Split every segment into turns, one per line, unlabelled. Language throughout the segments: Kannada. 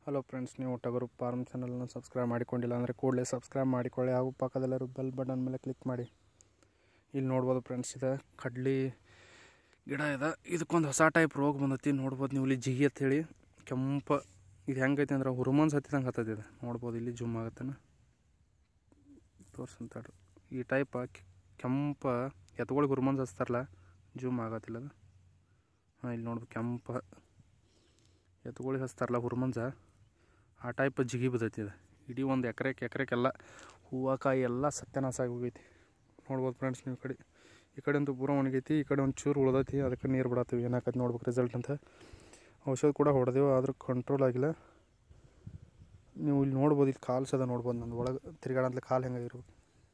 ಹಲೋ ಫ್ರೆಂಡ್ಸ್ ನೀವು ಟಗರು ಫಾರ್ಮ್ ಚಾನಲ್ನ ಸಬ್ಸ್ಕ್ರೈಬ್ ಮಾಡಿಕೊಂಡಿಲ್ಲ ಅಂದರೆ ಕೂಡಲೇ ಸಬ್ಸ್ಕ್ರೈಬ್ ಮಾಡಿಕೊಳ್ಳಿ ಹಾಗೂ ಪಕ್ಕದಲ್ಲಿರೋ ಬೆಲ್ ಬಟನ್ ಮೇಲೆ ಕ್ಲಿಕ್ ಮಾಡಿ ಇಲ್ಲಿ ನೋಡ್ಬೋದು ಫ್ರೆಂಡ್ಸ್ ಇದು ಕಡ್ಲಿ ಗಿಡ ಇದೆ ಇದಕ್ಕೊಂದು ಹೊಸ ಟೈಪ್ ರೋಗ ಬಂದೈತಿ ನೋಡ್ಬೋದು ನೀವು ಇಲ್ಲಿ ಜಿಗಿ ಅಂತೇಳಿ ಕೆಂಪ ಇದು ಹೆಂಗೈತಿ ಅಂದ್ರೆ ಹುರ್ಮನ್ಸ್ ಹತ್ತಿದಂಗೆ ಹತ್ತೈತಿ ಇದು ನೋಡ್ಬೋದು ಇಲ್ಲಿ ಜುಮ್ ಆಗತ್ತನ ತೋರ್ಸಂತಾಡ್ರಿ ಈ ಟೈಪ ಕೆಂಪ ಎತ್ಗಳಿಗೆ ಹುರ್ಮನ್ಸ್ ಹಚ್ತಾರಲ್ಲ ಜೂಮ್ ಆಗತ್ತಿಲ್ಲ ಅದು ಹಾಂ ಇಲ್ಲಿ ನೋಡ್ಬೇಕು ಕೆಂಪ ಎತ್ಗಳಿಗೆ ಹಚ್ತಾರಲ್ಲ ಹುರ್ಮಂಜ ಆ ಟೈಪ್ ಜಿಗಿ ಬಿದ್ದೈತಿ ಇದು ಇಡೀ ಒಂದು ಎಕರೆಗೆ ಎಕರೆಗೆಲ್ಲ ಹೂವು ಕಾಯಿ ಎಲ್ಲ ಸತ್ಯನಾಶ ಆಗಿ ಹೋಗೈತಿ ನೋಡ್ಬೋದು ಫ್ರೆಂಡ್ಸ್ ನೀವು ಈ ಕಡೆ ಈ ಕಡೆ ಅಂತೂ ಪೂರ ಒಣಗೈತಿ ಈ ಕಡೆ ಒಂದು ಚೂರು ಉಳ್ದೈತಿ ಅದಕ್ಕೆ ನೀರು ಬಿಡತ್ತೀವಿ ಏನಾಕೈತಿ ನೋಡ್ಬೇಕು ರಿಸಲ್ಟ್ ಅಂತ ಔಷಧ ಕೂಡ ಹೊಡೆದೇವು ಆದ್ರೂ ಕಂಟ್ರೋಲ್ ಆಗಿಲ್ಲ ನೀವು ಇಲ್ಲಿ ನೋಡ್ಬೋದು ಇಲ್ಲಿ ಕಾಲು ಸದ ನೋಡ್ಬೋದು ನಂದು ಒಳಗೆ ತಿರ್ಗಾಡಂತಲೇ ಕಾಲು ಹೆಂಗಾಗಿರ್ಬೇಕು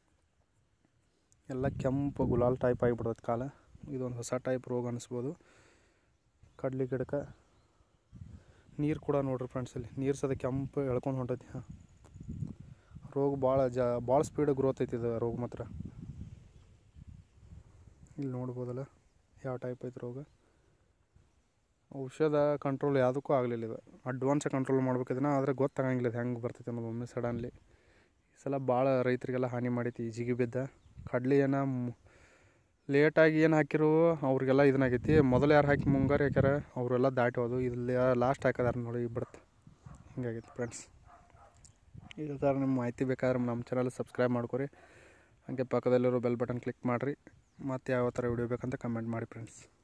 ಎಲ್ಲ ಕೆಂಪು ಗುಲಾಲ್ ಟೈಪ್ ಆಗಿಬಿಡ್ತೈತೆ ಕಾಲ ಇದೊಂದು ಹೊಸ ಟೈಪ್ ರೋಗ ಅನಿಸ್ಬೋದು ಕಡ್ಲಿ ಗಿಡಕ್ಕೆ ನೀರು ಕೂಡ ನೋಡ್ರಿ ಫ್ರೆಂಡ್ಸ್ ಇಲ್ಲಿ ನೀರು ಸದ ಕೆಂಪು ಎಳ್ಕೊಂಡು ಹೊಂಟೈತಿ ಹಾಂ ರೋಗ ಭಾಳ ಜಾ ಭಾಳ ಸ್ಪೀಡ್ ಗ್ರೋತ್ ಐತಿ ಇದು ರೋಗ ಮಾತ್ರ ಇಲ್ಲಿ ನೋಡ್ಬೋದಲ್ಲ ಯಾವ ಟೈಪ್ ಐತಿ ರೋಗ ಔಷಧ ಕಂಟ್ರೋಲ್ ಯಾವುದಕ್ಕೂ ಆಗಲಿಲ್ಲ ಇದು ಅಡ್ವಾನ್ಸ್ ಕಂಟ್ರೋಲ್ ಮಾಡ್ಬೇಕಿದನ್ನ ಆದರೆ ಗೊತ್ತಾಗಂಗಿಲ್ಲ ಇದು ಹೆಂಗೆ ಬರ್ತೈತೆ ಅನ್ನೋದು ಒಮ್ಮೆ ಸಡನ್ಲಿ ಈ ಸಲ ಭಾಳ ರೈತರಿಗೆಲ್ಲ ಹಾನಿ ಮಾಡೈತಿ ಈ ಜಿಗಿ ಬಿದ್ದ ಕಡ್ಲಿ ಏನ ಲೇಟಾಗಿ ಏನು ಹಾಕಿರೋ ಅವ್ರಿಗೆಲ್ಲ ಇದನ್ನಾಗೈತಿ ಮೊದಲು ಯಾರು ಹಾಕಿ ಮುಂಗಾರು ಹಾಕ್ಯಾರ ಅವರೆಲ್ಲ ದಾಟಿ ಹೋದು ಇಲ್ಲಿ ಲಾಸ್ಟ್ ಹಾಕದಾರ ನೋಡಿ ಬಿಡುತ್ತೆ ಹಿಂಗಾಗೈತಿ ಫ್ರೆಂಡ್ಸ್ ಇದೇ ಥರ ನಿಮ್ಮ ಮಾಹಿತಿ ಬೇಕಾದ್ರೆ ನಮ್ಮ ಚಾನಲ್ ಸಬ್ಸ್ಕ್ರೈಬ್ ಮಾಡ್ಕೊರಿ ಹಾಗೆ ಪಕ್ಕದಲ್ಲಿರೋ ಬೆಲ್ ಬಟನ್ ಕ್ಲಿಕ್ ಮಾಡಿರಿ ಮತ್ತು ಯಾವ ಥರ ವಿಡಿಯೋ ಬೇಕಂತ ಕಮೆಂಟ್ ಮಾಡಿ ಫ್ರೆಂಡ್ಸ್